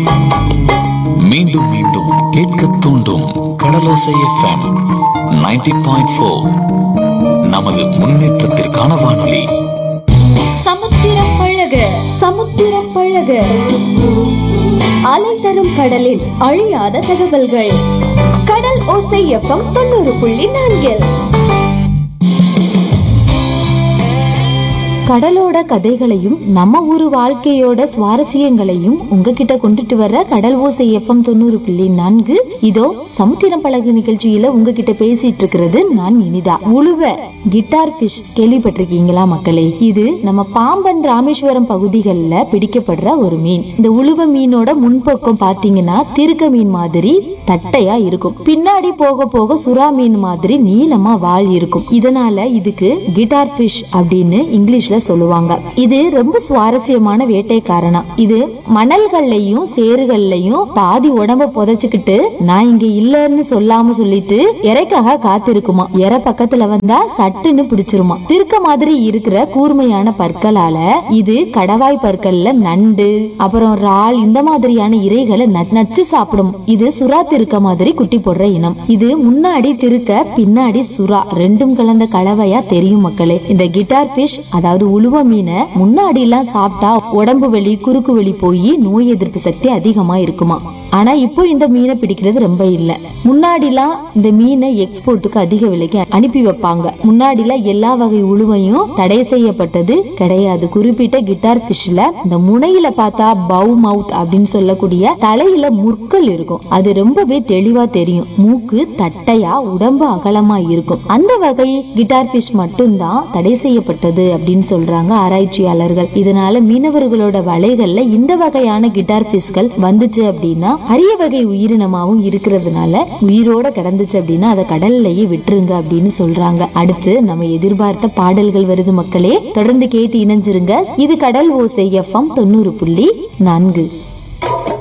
மீண்டும் மீண்டும் கேட்க தூண்டும் கடலோசை எஃப்எம் 90.4 பாயிண்ட் ஃபோர் நமது முன்னேற்றத்திற்கான வானொலி சமுத்திரம் பழக சமுத்திரம் பழக அலை தரும் கடலில் அழியாத தகவல்கள் கடல் ஓசை எஃப்எம் தொண்ணூறு புள்ளி நான்கில் கடலோட கதைகளையும் நம்ம ஊரு வாழ்க்கையோட சுவாரஸ்யங்களையும் உங்ககிட்ட கொண்டுட்டு வர்ற கடல் ஓசை எஃப்எம் தொண்ணூறு புள்ளி நான்கு இதோ சமுத்திரம் பழகு நிகழ்ச்சியில உங்ககிட்ட பேசிட்டு இருக்கிறது நான் இனிதா உழுவ கிட்டார் ஃபிஷ் கேள்விப்பட்டிருக்கீங்களா மக்களே இது நம்ம பாம்பன் ராமேஸ்வரம் பகுதிகளில் பிடிக்கப்படுற ஒரு மீன் இந்த உழுவ மீனோட முன்பக்கம் பாத்தீங்கன்னா திருக்க மீன் மாதிரி தட்டையா இருக்கும் பின்னாடி போக போக சுறா மீன் மாதிரி நீளமா வால் இருக்கும் இதனால இதுக்கு கிட்டார் ஃபிஷ் அப்படின்னு இங்கிலீஷ்ல சொல்லுவாங்க இது ரொம்ப சுவாரஸ்யமான வேட்டைக்காரனா இது மணல்கள்லயும் சேறுகள்லயும் பாதி உடம்ப புதைச்சுக்கிட்டு நான் இங்க இல்லன்னு சொல்லாம சொல்லிட்டு இறைக்காக காத்திருக்குமா இறை பக்கத்துல வந்தா சட்டுன்னு பிடிச்சிருமா திருக்க மாதிரி இருக்கிற கூர்மையான பற்களால இது கடவாய் பற்கள்ல நண்டு அப்புறம் இறால் இந்த மாதிரியான இறைகளை ந- நச்சு சாப்பிடும் இது சுறா திருக்க மாதிரி குட்டி போடுற இனம் இது முன்னாடி திருக்க பின்னாடி சுறா ரெண்டும் கலந்த கலவையா தெரியும் மக்களே இந்த கிட்டார் ஃபிஷ் அதாவது உழுவ மீனை முன்னாடி எல்லாம் சாப்பிட்டா உடம்பு வலி குறுக்கு வலி போய் நோய் எதிர்ப்பு சக்தி அதிகமா இருக்குமா ஆனா இப்போ இந்த மீனை பிடிக்கிறது ரொம்ப இல்ல முன்னாடிலாம் இந்த மீனை எக்ஸ்போர்ட்டுக்கு அதிக விலைக்கு அனுப்பி வைப்பாங்க முன்னாடிலாம் எல்லா வகை உழுவையும் தடை செய்யப்பட்டது கிடையாது குறிப்பிட்ட கிட்டார் ஃபிஷ்ல இந்த முனையில பார்த்தா பவு மவுத் அப்படின்னு சொல்லக்கூடிய தலையில முற்கள் இருக்கும் அது ரொம்பவே தெளிவா தெரியும் மூக்கு தட்டையா உடம்பு அகலமா இருக்கும் அந்த வகை கிட்டார் ஃபிஷ் மட்டும்தான் தடை செய்யப்பட்டது அப்படின்னு சொல்றாங்க ஆராய்ச்சியாளர்கள் இதனால மீனவர்களோட வலைகள்ல இந்த வகையான கிட்டார் ஃபிஷ்கள் வந்துச்சு அப்படின்னா அரிய வகை உயிரினமாவும் இருக்கிறதுனால உயிரோட கிடந்துச்சு அப்படின்னா அதை கடல்லையே விட்டுருங்க அப்படின்னு சொல்றாங்க அடுத்து நம்ம எதிர்பார்த்த பாடல்கள் வருது மக்களே தொடர்ந்து கேட்டு இணைஞ்சிருங்க இது கடல் ஓசை எஃப்எம் தொண்ணூறு புள்ளி நான்கு